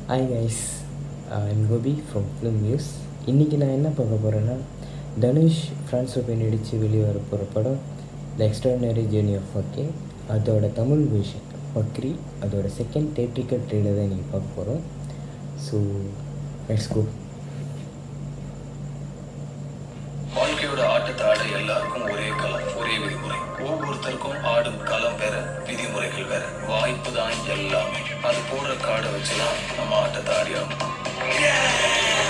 hi guys I'm Gopi from film news இன்றைக்கி நான் என்ன பார்க்க போகிறேன்னா தனுஷ் ஃப்ரான்ஸில் போய் நடித்து வெளியே வர போகிற படம் the extraordinary journey of okay அதோட தமிழ் விஷன் பக்ரி அதோட செகண்ட் தேட்ரிக்கல் ட்ரெயிலர் தான் நீங்கள் பார்க்க போகிறோம் ஸோ லெட்ஸ் கோ வாழ்க்கையோட ஆட்டத்தை ஆட எல்லாருக்கும் ஒரே களம் ஒரே விதிமுறை ஒவ்வொருத்தருக்கும் ஆடும் களம் வேற விதிமுறைகள் வேற வாய்ப்பு தான் எல்லாமே அது போடுற காடை வச்சுதான் நம்ம ஆட்டத்தை ஆடி ஆகணும்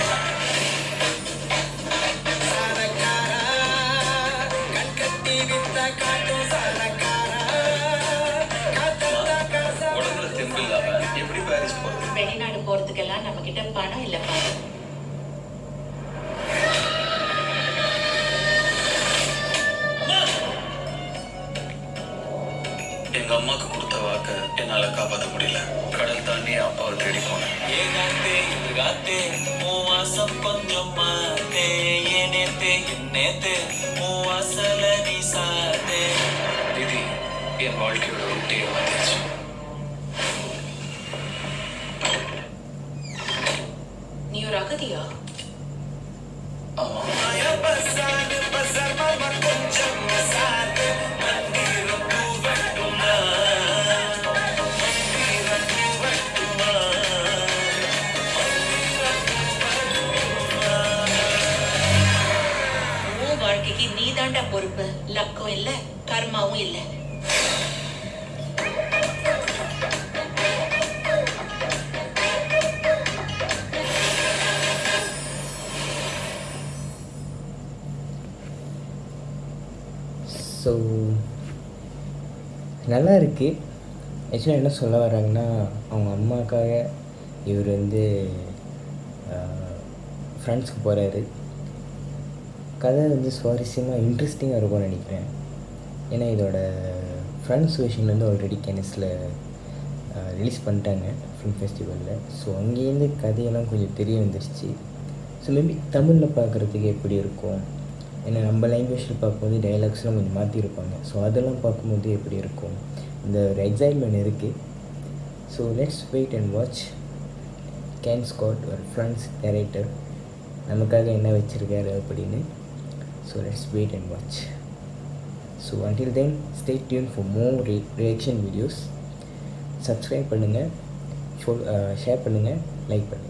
உடம்புல தெம்பு இல்லாம எப்படி பாரிஸ் போறது வெளிநாடு போறதுக்கெல்லாம் நம்ம கிட்ட பணம் இல்ல பாரு எங்க அம்மாக்கு கொடுத்த வாக்க என்னால காப்பாற்ற முடியல கடல் தாண்டி அப்பாவை தேடி போனேன் ஏகாத்தே இதுகாத்தே உன் வாசம் கொஞ்சம் மாத்தே ஏனேத்தே என்னேத்தே உன் வாசல நீ சாத்தே விதி என் வாழ்க்கையோட ரொட்டியை மாத்திருச்சு நீ ஒரு அகதியா ஆமா உன் வாழ்க்கைக்கு நீ தாண்டா பொறுப்பு லக்கம் இல்ல கர்மாவும் இல்ல ஸோ நல்லா இருக்குது ஆக்சுவலாக என்ன சொல்ல வர்றாங்கன்னா அவங்க அம்மாக்காக இவர் வந்து ஃப்ரெண்ட்ஸ்க்கு போகிறாரு கதை வந்து சுவாரஸ்யமாக இன்ட்ரெஸ்டிங்காக இருக்கும்னு நினைக்கிறேன் ஏன்னா இதோட ஃப்ரெண்ட்ஸ் வெர்ஷன் வந்து ஆல்ரெடி கெனஸில் ரிலீஸ் பண்ணிட்டாங்க ஃபிலிம் ஃபெஸ்டிவலில் ஸோ அங்கேருந்து கதையெல்லாம் கொஞ்சம் தெரிய வந்துருச்சு ஸோ மேபி தமிழில் பார்க்குறதுக்கு எப்படி இருக்கும் ஏன்னா நம்ம லாங்குவேஜில் பார்க்கும்போது டைலாக்ஸ்லாம் கொஞ்சம் மாற்றிருப்பாங்க ஸோ அதெல்லாம் பார்க்கும்போது எப்படி இருக்கும் இந்த ஒரு எக்ஸைட்மெண்ட் இருக்குது so let's wait and watch Ken Scott ஒரு ஃப்ரெண்ட்ஸ் டேரக்டர் நமக்காக என்ன வச்சுருக்காரு அப்படின்னு so let's wait and watch so until then stay tuned for more re reaction videos subscribe பண்ணுங்கள் ஃபுல் ஷேர் பண்ணுங்கள் லைக் பண்ணுங்கள்